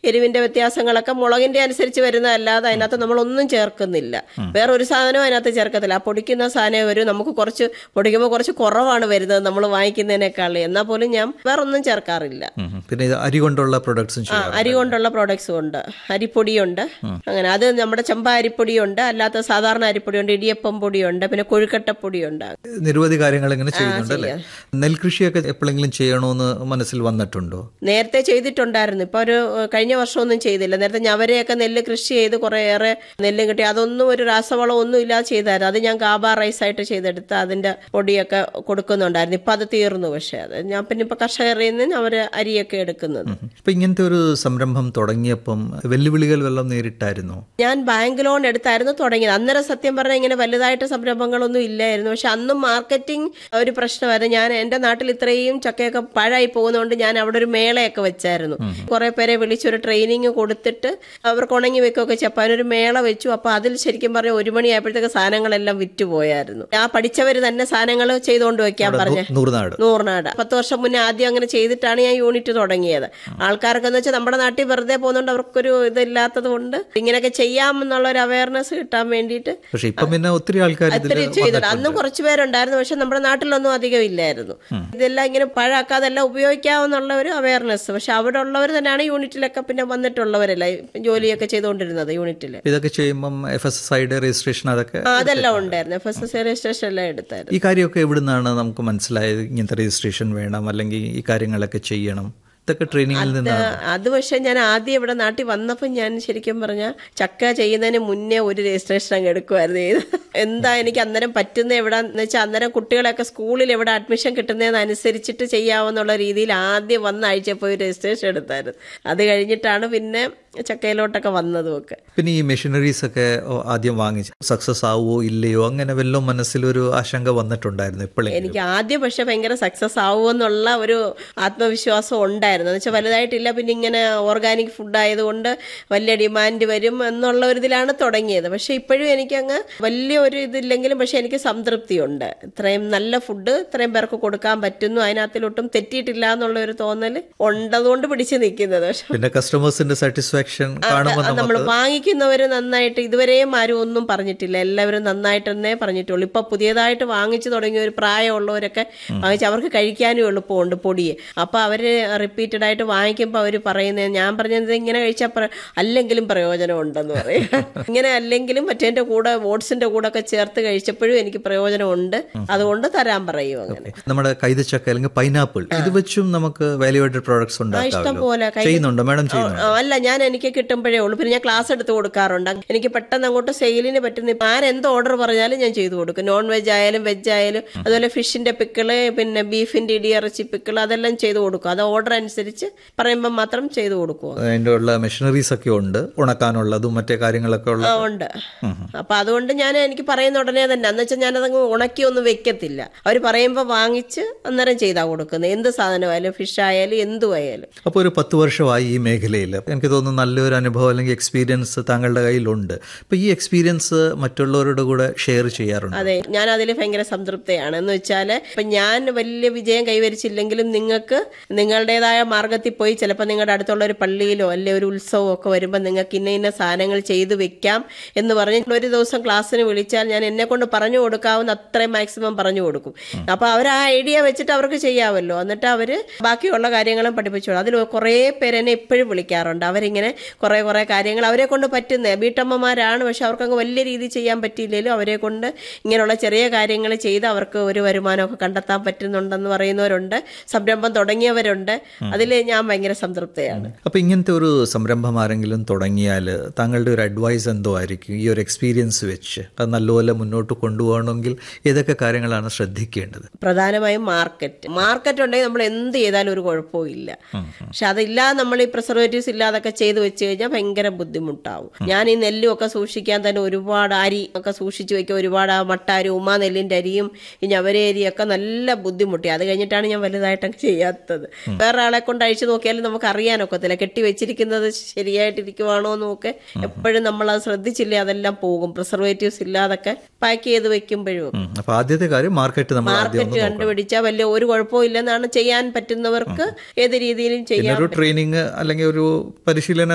എരിവിന്റെ വ്യത്യാസങ്ങളൊക്കെ മുളകിന്റെ അനുസരിച്ച് വരുന്നതല്ലാതെ അതിനകത്ത് നമ്മളൊന്നും ചേർക്കുന്നില്ല വേറെ ഒരു സാധനവും അതിനകത്ത് ചേർക്കത്തില്ല ആ പൊടിക്കുന്ന സാധനം വരും നമുക്ക് കുറച്ച് പൊടിക്കുമ്പോൾ കുറച്ച് കുറവാണ് വരുന്നത് നമ്മൾ വാങ്ങിക്കുന്നതിനേക്കാൾ എന്നാൽ പോലും ഞാൻ വേറെ ഒന്നും ചേർക്കാറില്ല ഉം. പിന്നെ ഇത് അരി കൊണ്ടുള്ള പ്രൊഡക്ട്സും ആ ചെയ്യാം അരി കൊണ്ടുള്ള പ്രോഡക്ട്സും ഉണ്ട് അരിപ്പൊടിയുണ്ട് അങ്ങനെ അത് നമ്മുടെ ചമ്പ അരിപ്പൊടിയുണ്ട് അല്ലാത്ത സാധാരണ അരിപ്പൊടിയുണ്ട് ഇടിയപ്പം പൊടിയുണ്ട് പിന്നെ കൊഴുക്കട്ടപ്പൊടിയുണ്ട് നിരവധി കാര്യങ്ങൾ ഇങ്ങനെ ചെയ്യുന്നുണ്ട് അല്ലേ നെൽകൃഷിയൊക്കെ എപ്പോഴെങ്കിലും ചെയ്യണമെന്ന് മനസ്സിൽ വന്നിട്ടുണ്ടോ നേരത്തെ ചെയ്തിട്ടുണ്ടായിരുന്നു ഇപ്പൊ ഒരു ഏഹ്, കഴിഞ്ഞ വർഷമൊന്നും ചെയ്തില്ല നേരത്തെ ഞവരെയൊക്കെ നെല്ല് കൃഷി ചെയ്ത് കുറേയേറെ നെല്ല് കിട്ടി അതൊന്നും ഒരു രാസവളം ഒന്നും ഇല്ലാതെ ചെയ്തായിരുന്നു അത് ഞാൻ ഗാബ റൈസ് ആയിട്ട് ചെയ്തെടുത്ത് അതിന്റെ പൊടിയൊക്കെ കൊടുക്കുന്നുണ്ടായിരുന്നു ഇപ്പൊ അത് തീർന്നു പക്ഷെ അത് ഞാൻ പിന്നെ ഇപ്പൊ കർഷകരിൽ നിന്ന് അവര് അരിയൊക്കെ എടുക്കുന്നത് ഇപ്പൊ ഇങ്ങനത്തെ ഒരു സംരംഭം തുടങ്ങിയപ്പം വെല്ലുവിളികൾ വല്ലതും നേരിട്ടായിരുന്നോ ഞാൻ ബാങ്ക് ലോൺ എടുത്തായിരുന്നു തുടങ്ങിയത് അന്നേരം സത്യം പറഞ്ഞാൽ ഇങ്ങനെ വലുതായിട്ട് സംരംഭങ്ങളൊന്നും ഇല്ലായിരുന്നു പക്ഷെ അന്നും മാർക്കറ്റിംഗ് ഒരു പ്രശ്നമായിരുന്നു ഞാൻ എന്റെ നാട്ടിൽ ഇത്രയും ചക്കയൊക്കെ പാഴായി പോകുന്നതുകൊണ്ട് ഞാൻ അവിടെ ഒരു മേളയൊക്കെ വെച്ചായിരുന്നു കുറെ പേരെ വിളിച്ചൊരു ട്രെയിനിങ് കൊടുത്തിട്ട് അവർക്ക് ഉണങ്ങി വെക്കുകയൊക്കെ ചെയ്യും. അപ്പൊ അതിനൊരു മേള വെച്ചു അപ്പൊ അതിൽ ശരിക്കും പറഞ്ഞ ഒരു മണിയായപ്പോഴത്തേക്ക് സാധനങ്ങളെല്ലാം വിറ്റുപോയായിരുന്നു ആ പഠിച്ചവര് തന്നെ സാധനങ്ങൾ ചെയ്തുകൊണ്ട് വെക്കാൻ പറഞ്ഞ നൂറുനാട് നൂറിനാട് പത്ത് വർഷം മുന്നേ ആദ്യം അങ്ങനെ ചെയ്തിട്ടാണ് ഞാൻ യൂണിറ്റ് തുടങ്ങിയത് ആൾക്കാർക്ക് എന്ന് വെച്ചാൽ നമ്മുടെ നാട്ടിൽ വെറുതെ പോകുന്നതുകൊണ്ട് അവർക്കൊരു ഇതില്ലാത്തത് കൊണ്ട് ഇങ്ങനെയൊക്കെ ചെയ്യാമെന്നുള്ള ഒരു അവയർനെസ് കിട്ടാൻ വേണ്ടിയിട്ട് പക്ഷെ ഇപ്പം പിന്നെ ഒത്തിരി ആൾക്കാർ ഇതിൽ ഒത്തിരി ചെയ്തിട്ട് അന്നും കുറച്ച് പേരുണ്ടായിരുന്നു പക്ഷെ നമ്മുടെ നാട്ടിലൊന്നും അധികം ഇല്ലായിരുന്നു ഇതെല്ലാം ഇങ്ങനെ പഴാക്കാതെ എല്ലാം ഉപയോഗിക്കാമെന്നുള്ള ഒരു അവയർനെസ് പക്ഷെ അവിടെ ഉള്ളവർ തന്നെയാണ് യൂണിറ്റിലൊക്കെ പിന്നെ വന്നിട്ടുള്ളവരല്ല ഈ ജോലിയൊക്കെ ചെയ്തുകൊണ്ടിരുന്നത് യൂണിറ്റിൽ ഇതൊക്കെ ചെയ്യുമ്പം എഫ് എസ് എസ് ഐയുടെ രജിസ്ട്രേഷൻ അതൊക്കെ അതെല്ലാം ഉണ്ടായിരുന്നു എഫ് എസ് എസ് രജിസ്ട്രേഷൻ എല്ലാം എടുത്തായിരുന്നു ഈ കാര്യമൊക്കെ എവിടുന്നാണ് നമുക്ക് മനസ്സിലായത് ഇങ്ങനത്തെ രജിസ്ട്രേഷൻ വേണം അല്ലെങ്കിൽ ഈ കാര്യങ്ങളൊക്കെ ചെയ്യണം ഇതൊക്കെ ട്രെയിനിങ്ങിൽ നിന്നാണ് അത് പക്ഷെ ഞാൻ ആദ്യം ഇവിടെ നാട്ടിൽ വന്നപ്പോൾ ഞാൻ ശരിക്കും പറഞ്ഞാൽ ചക്ക ചെയ്യുന്നതിന് മുന്നേ ഒരു രജിസ്ട്രേഷൻ അങ്ങ് എടുക്കുമായിരുന്നു ചെയ്ത് എന്താ എനിക്ക് അന്നേരം പറ്റുന്ന എവിടാന്ന് വെച്ചാൽ അന്നേരം കുട്ടികളെയൊക്കെ സ്കൂളിൽ എവിടെ അഡ്മിഷൻ കിട്ടുന്നതെന്ന് അനുസരിച്ചിട്ട് ചെയ്യാവുന്നുള്ള രീതിയിൽ ആദ്യം വന്ന ആഴ്ച പോയി രജിസ്ട്രേഷൻ എടുത്തായിരുന്നു അത് കഴിഞ്ഞിട്ടാണ് പിന്നെ ചക്കയിലോട്ടൊക്കെ വന്നതും ഒക്കെ പിന്നെ ഈ മെഷീനറീസ് ഒക്കെ ഓ, ആദ്യം വാങ്ങിച്ച് സക്സസ് ആവുമോ ഇല്ലയോ അങ്ങനെ വല്ലതും മനസ്സിലൊരു ആശങ്ക വന്നിട്ടുണ്ടായിരുന്നു എപ്പോഴെങ്കിലും എനിക്ക് ആദ്യം പക്ഷെ ഭയങ്കര സക്സസ് ആവുമെന്നുള്ള ഒരു ആത്മവിശ്വാസം ഉണ്ടായിരുന്നു എന്ന് വെച്ചാൽ വലുതായിട്ടില്ല പിന്നെ ഇങ്ങനെ ഓർഗാനിക് ഫുഡ് ആയതുകൊണ്ട് വലിയ ഡിമാൻഡ് വരും എന്നുള്ള ഒരു ഇതിലാണ് തുടങ്ങിയത് പക്ഷെ ഇപ്പോഴും എനിക്കങ്ങ് വലിയ ഒരു ഇതില്ലെങ്കിലും പക്ഷെ എനിക്ക് സംതൃപ്തിയുണ്ട് ഇത്രയും നല്ല ഫുഡ് ഇത്രയും പേർക്ക് കൊടുക്കാൻ പറ്റുന്നു അതിനകത്തിലൊട്ടും തെറ്റിയിട്ടില്ല എന്നുള്ള ഒരു തോന്നൽ ഉണ്ടതുകൊണ്ട് പിടിച്ചു നിൽക്കുന്നത് പക്ഷെ പിന്നെ കസ്റ്റമേഴ്സിന്റെ സാറ്റിസ്ഫാക്ഷൻ കാണുമ്പോൾ നമ്മൾ നമുക്ക് വാങ്ങിക്കുന്നവർ നന്നായിട്ട് ഇതുവരെയും ആരും ഒന്നും പറഞ്ഞിട്ടില്ല എല്ലാവരും നന്നായിട്ടെന്നേ പറഞ്ഞിട്ടുള്ളൂ ഇപ്പൊ പുതിയതായിട്ട് വാങ്ങിച്ചു തുടങ്ങിയ ഒരു പ്രായമുള്ളവരൊക്കെ വാങ്ങിച്ച് അവർക്ക് കഴിക്കാനും എളുപ്പമുണ്ട് പൊടിയെ അപ്പൊ അവര് റിപ്പീറ്റഡ് ആയിട്ട് വാങ്ങിക്കുമ്പോൾ അവര് പറയുന്നത് ഞാൻ പറഞ്ഞത് ഇങ്ങനെ കഴിച്ചാൽ പ്ര- അല്ലെങ്കിലും പ്രയോജനം ഉണ്ടെന്ന് പറയും ഇങ്ങനെ അല്ലെങ്കിലും മറ്റേന്റെ കൂടെ ഓട്സിന്റെ കൂടെ ഒക്കെ ചേർത്ത് കഴിച്ചപ്പോഴും എനിക്ക് പ്രയോജനമുണ്ട് അതുകൊണ്ട് തരാൻ പറയും അങ്ങനെ നമ്മുടെ കൈതച്ചക്ക അല്ലെങ്കിൽ പൈനാപ്പിൾ ഇത് വെച്ചും നമുക്ക് വാല്യുവേറ്റഡ് പ്രോഡക്ട്സ് ഇഷ്ടം ഉണ്ടാക്കാമല്ലോ പോലെ കൈ- ചെയ്യുന്നുണ്ടോ മാഡം ചെയ്യുന്നുണ്ടോ ആ, അല്ല ഞാൻ എനിക്ക് കിട്ടുമ്പോഴേ ഉള്ളൂ പിന്നെ ഞാൻ ക്ലാസ് എടുത്ത് കൊടുക്കാറുണ്ട് എനിക്ക് പെട്ടെന്ന് അങ്ങോട്ട് സെയിലിന് പറ്റുന്ന ഇപ്പം ആരെന്ത് ഓർഡർ പറഞ്ഞാലും ഞാൻ ചെയ്തു കൊടുക്കും നോൺ വെജ് ആയാലും വെജ് ആയാലും അതുപോലെ ഫിഷിന്റെ പിക്കിള് പിന്നെ ബീഫിന്റെ ഇടിയിറച്ചി പിക്കിള് അതെല്ലാം ചെയ്തു കൊടുക്കും അത് ഓർഡർ അനുസരിച്ച് പറയുമ്പോൾ മാത്രം ചെയ്തു കൊടുക്കും അതിൻ്റെ ഉള്ള മെഷീനറീസ് ഒക്കെ ഉണ്ട് ഉണക്കാനുള്ളതും മറ്റേ കാര്യങ്ങളൊക്കെ ഉള്ള ആ ഉണ്ട് അപ്പൊ അതുകൊണ്ട് ഞാൻ എനിക്ക് പറയുന്ന ഉടനെ തന്നെ എന്ന് വെച്ചാൽ ഞാനതങ്ങ് ഉണക്കി ഒന്നും വെക്കത്തില്ല അവർ പറയുമ്പോൾ വാങ്ങിച്ച് അന്നേരം ചെയ്താ കൊടുക്കുന്നത് എന്ത് സാധനമായാലും ഫിഷ് ആയാലും എന്തും ആയാലും അപ്പോൾ ഒരു പത്ത് വർഷമായി ഈ മേഖലയിൽ എനിക്ക് തോന്നുന്നു നല്ലൊരു അനുഭവം അല്ലെങ്കിൽ എക്സ്പീരിയൻസ് താങ്കളുടെ കയ്യിലുണ്ട് അപ്പോൾ ഈ എക്സ്പീരിയൻസ് മറ്റുള്ളവരുടെ കൂടെ ഷെയർ ചെയ്യാറുണ്ട് അതെ ഞാൻ അതിൽ ഭയങ്കര സംതൃപ്തയാണ് എന്ന് വെച്ചാൽ ഇപ്പൊ ഞാൻ വലിയ വിജയം കൈവരിച്ചില്ലെങ്കിലും നിങ്ങൾക്ക് നിങ്ങളുടേതായ മാർഗത്തിൽ പോയി ചിലപ്പോൾ നിങ്ങളുടെ അടുത്തുള്ള ഒരു പള്ളിയിലോ അല്ലെ ഒരു ഉത്സവമോ ഒക്കെ വരുമ്പോൾ നിങ്ങൾക്ക് ഇന്ന ഇന്ന സാധനങ്ങൾ ചെയ്തു വെക്കാം എന്ന് പറഞ്ഞ് ഒരു ദിവസം ക്ലാസ്സിന് വിളിച്ചാൽ ഞാൻ എന്നെ കൊണ്ട് പറഞ്ഞു കൊടുക്കാവുന്ന അത്രയും മാക്സിമം പറഞ്ഞു കൊടുക്കും അപ്പൊ അവർ ആ ഐഡിയ വെച്ചിട്ട് അവർക്ക് ചെയ്യാമല്ലോ എന്നിട്ട് അവര് ബാക്കിയുള്ള കാര്യങ്ങളും പഠിപ്പിച്ചോളൂ അതിൽ കുറേ പേര് എന്നെ ഇപ്പോഴും വിളിക്കാറുണ്ട് അവരിങ്ങനെ കുറേ കുറേ കാര്യങ്ങൾ അവരെ കൊണ്ട് പറ്റുന്ന വീട്ടമ്മമാരാണ് പക്ഷെ അവർക്കങ്ങ് വലിയ രീതിയിൽ ചെയ്യാൻ പറ്റിയില്ലെങ്കിലും അവരെ കൊണ്ട് ഇങ്ങനെയുള്ള ചെറിയ കാര്യങ്ങൾ ചെയ്ത് അവർക്ക് ഒരു വരുമാനമൊക്കെ കണ്ടെത്താൻ പറ്റുന്നുണ്ടെന്ന് പറയുന്നവരുണ്ട് സംരംഭം തുടങ്ങിയവരുണ്ട് അതിൽ ഞാൻ ഭയങ്കര സംതൃപ്തയാണ് അപ്പോൾ ഇങ്ങനത്തെ ഒരു സംരംഭം ആരെങ്കിലും തുടങ്ങിയാൽ താങ്കളുടെ ഒരു അഡ്വൈസ് എന്തോ ആയിരിക്കും ഈ ഒരു എക്സ്പീരിയൻസ് വെച്ച് അത് നല്ലപോലെ മുന്നോട്ട് കൊണ്ടുപോകണമെങ്കിൽ ഏതൊക്കെ കാര്യങ്ങളാണ് ശ്രദ്ധിക്കേണ്ടത് പ്രധാനമായും മാർക്കറ്റ് മാർക്കറ്റ് ഉണ്ടെങ്കിൽ നമ്മൾ എന്ത് ചെയ്താലും ഒരു കുഴപ്പവും ഇല്ല പക്ഷെ അതില്ലാതെ നമ്മൾ ഈ പ്രിസർവേറ്റീവ്സ് ഇല്ലാതൊക്കെ ചെയ്ത് വെച്ച് കഴിഞ്ഞാൽ ഭയങ്കര ബുദ്ധിമുട്ടാവും ഞാൻ ഈ നെല്ലും ഒക്കെ സൂക്ഷിക്കാൻ തന്നെ ഒരുപാട് അരി ഒക്കെ സൂക്ഷിച്ചു വെക്കുക ഒരുപാട് ആ മട്ടാരി ഉമാ നെല്ലിന്റെ അരിയും ഈ ഞവര അരിയൊക്കെ നല്ല ബുദ്ധിമുട്ടി അത് കഴിഞ്ഞിട്ടാണ് ഞാൻ വലുതായിട്ടൊക്കെ ചെയ്യാത്തത് വേറെ ആളെ കൊണ്ട് അഴിച്ചു നോക്കിയാലും നമുക്ക് അറിയാനൊക്കത്തില്ല കെട്ടി വെച്ചിരിക്കുന്നത് ശരിയായിട്ടിരിക്കുവാണോ എന്നൊക്കെ എപ്പോഴും നമ്മൾ അത് ശ്രദ്ധിച്ചില്ലേ അതെല്ലാം പോകും പ്രിസർവേറ്റീവ്സ് ഇല്ലാതൊക്കെ പാക്ക് ചെയ്ത് വെക്കുമ്പോഴും ഒക്കെ. അപ്പോൾ ആദ്യത്തെ കാര്യം മാർക്കറ്റ് നമ്മൾ ആദ്യം ഒന്ന് മാർക്കറ്റ് കണ്ടുപിടിച്ചാൽ വലിയ ഒരു കുഴപ്പവും ഇല്ലെന്നാണ് ചെയ്യാൻ പറ്റുന്നവർക്ക് ഏത് രീതിയിലും പിന്നെ ചെയ്യാം ഒരു ട്രെയിനിങ് അല്ലെങ്കിൽ ഒരു പരിശീലനം